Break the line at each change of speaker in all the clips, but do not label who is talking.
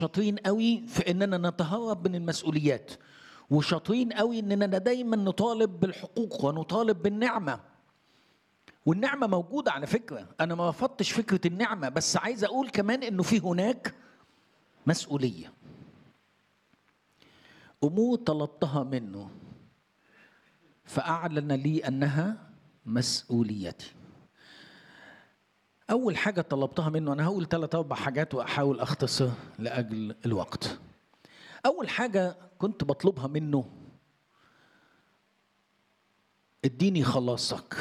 شاطرين قوي في اننا نتهرب من المسؤوليات وشاطرين قوي اننا دايما نطالب بالحقوق ونطالب بالنعمه والنعمه موجوده على فكره انا ما رفضتش فكره النعمه بس عايز اقول كمان انه في هناك مسؤوليه امور طلبتها منه فاعلن لي انها مسؤوليتي أول حاجة طلبتها منه أنا هقول ثلاث أربع حاجات وأحاول أختصر لأجل الوقت. أول حاجة كنت بطلبها منه اديني خلاصك.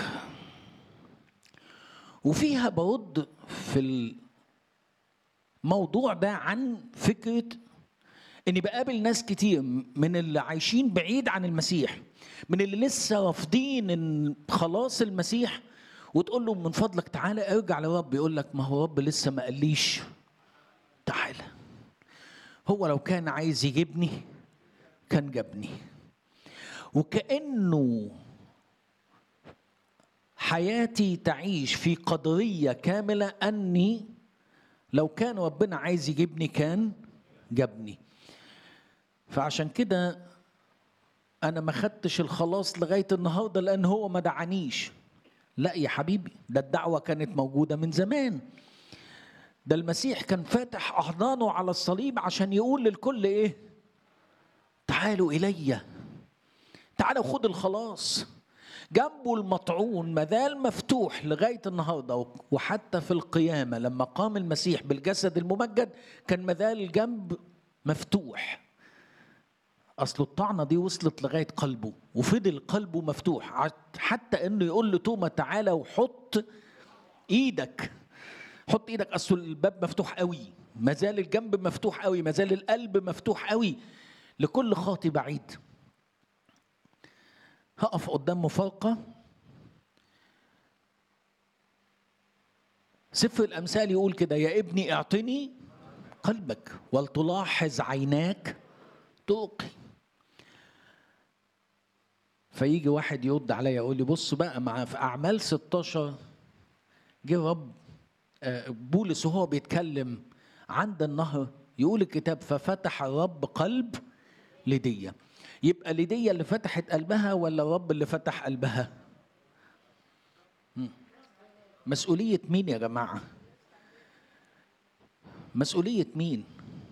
وفيها برد في الموضوع ده عن فكرة إني بقابل ناس كتير من اللي عايشين بعيد عن المسيح، من اللي لسه رافضين خلاص المسيح وتقول له من فضلك تعالى ارجع لرب يقول لك ما هو رب لسه ما قاليش تعالى هو لو كان عايز يجيبني كان جابني وكأنه حياتي تعيش في قدرية كاملة أني لو كان ربنا عايز يجيبني كان جابني فعشان كده أنا ما خدتش الخلاص لغاية النهاردة لأن هو ما دعانيش لا يا حبيبي ده الدعوة كانت موجودة من زمان ده المسيح كان فاتح أحضانه على الصليب عشان يقول للكل إيه تعالوا إلي تعالوا خد الخلاص جنبه المطعون مازال مفتوح لغاية النهاردة وحتى في القيامة لما قام المسيح بالجسد الممجد كان مازال الجنب مفتوح اصل الطعنه دي وصلت لغايه قلبه وفضل قلبه مفتوح حتى انه يقول لتوما تعالى وحط ايدك حط ايدك اصل الباب مفتوح قوي ما زال الجنب مفتوح قوي ما زال القلب مفتوح قوي لكل خاطي بعيد هقف قدام مفارقه سفر الامثال يقول كده يا ابني اعطني قلبك ولتلاحظ عيناك تؤقي فيجي واحد يرد عليا يقول لي بص بقى مع في اعمال 16 جه رب بولس وهو بيتكلم عند النهر يقول الكتاب ففتح الرب قلب ليديا يبقى ليديا اللي فتحت قلبها ولا الرب اللي فتح قلبها مسؤولية مين يا جماعة مسؤولية مين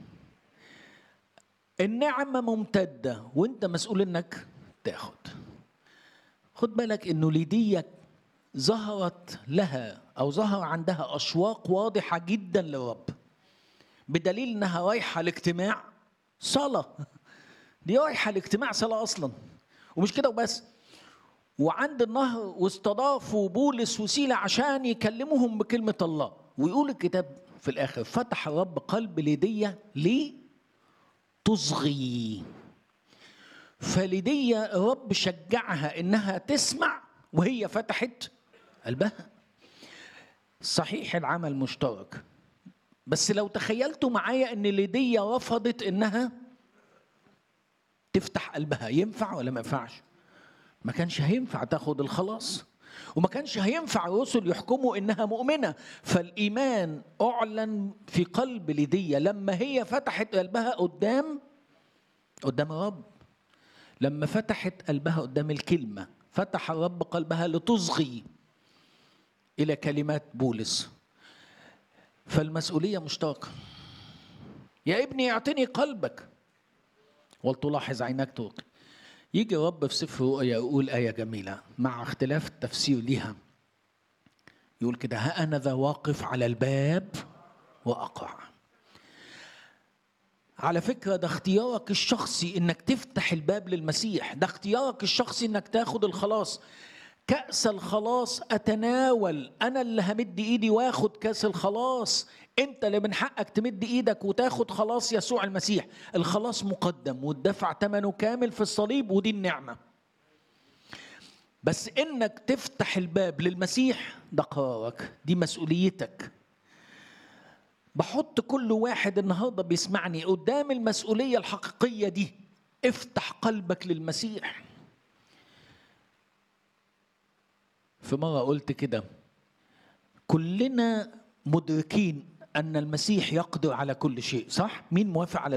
النعمة ممتدة وانت مسؤول انك تاخد خد بالك انه ليديا ظهرت لها او ظهر عندها اشواق واضحه جدا للرب بدليل انها رايحه الاجتماع صلاه دي رايحه الاجتماع صلاه اصلا ومش كده وبس وعند النهر واستضافوا بولس وسيلة عشان يكلموهم بكلمة الله ويقول الكتاب في الآخر فتح الرب قلب ليديا ليه تصغي فليديا الرب شجعها انها تسمع وهي فتحت قلبها صحيح العمل مشترك بس لو تخيلتوا معايا ان ليديا رفضت انها تفتح قلبها ينفع ولا ما ينفعش ما كانش هينفع تاخد الخلاص وما كانش هينفع الرسل يحكموا انها مؤمنه فالايمان اعلن في قلب ليديا لما هي فتحت قلبها قدام قدام الرب لما فتحت قلبها قدام الكلمه فتح الرب قلبها لتصغي الى كلمات بولس فالمسؤوليه مشتركه يا ابني اعطني قلبك ولتلاحظ عينك توقي يجي رب في سفر رؤيا يقول آية جميلة مع اختلاف التفسير ليها يقول كده ها أنا ذا واقف على الباب وأقع على فكرة ده اختيارك الشخصي انك تفتح الباب للمسيح ده اختيارك الشخصي انك تاخد الخلاص كأس الخلاص أتناول أنا اللي همد إيدي وآخد كأس الخلاص أنت اللي من حقك تمد إيدك وتاخد خلاص يسوع المسيح الخلاص مقدم والدفع ثمنه كامل في الصليب ودي النعمة بس إنك تفتح الباب للمسيح ده قرارك دي مسؤوليتك بحط كل واحد النهارده بيسمعني قدام المسؤولية الحقيقية دي افتح قلبك للمسيح في مرة قلت كده كلنا مدركين ان المسيح يقدر على كل شيء صح مين موافق على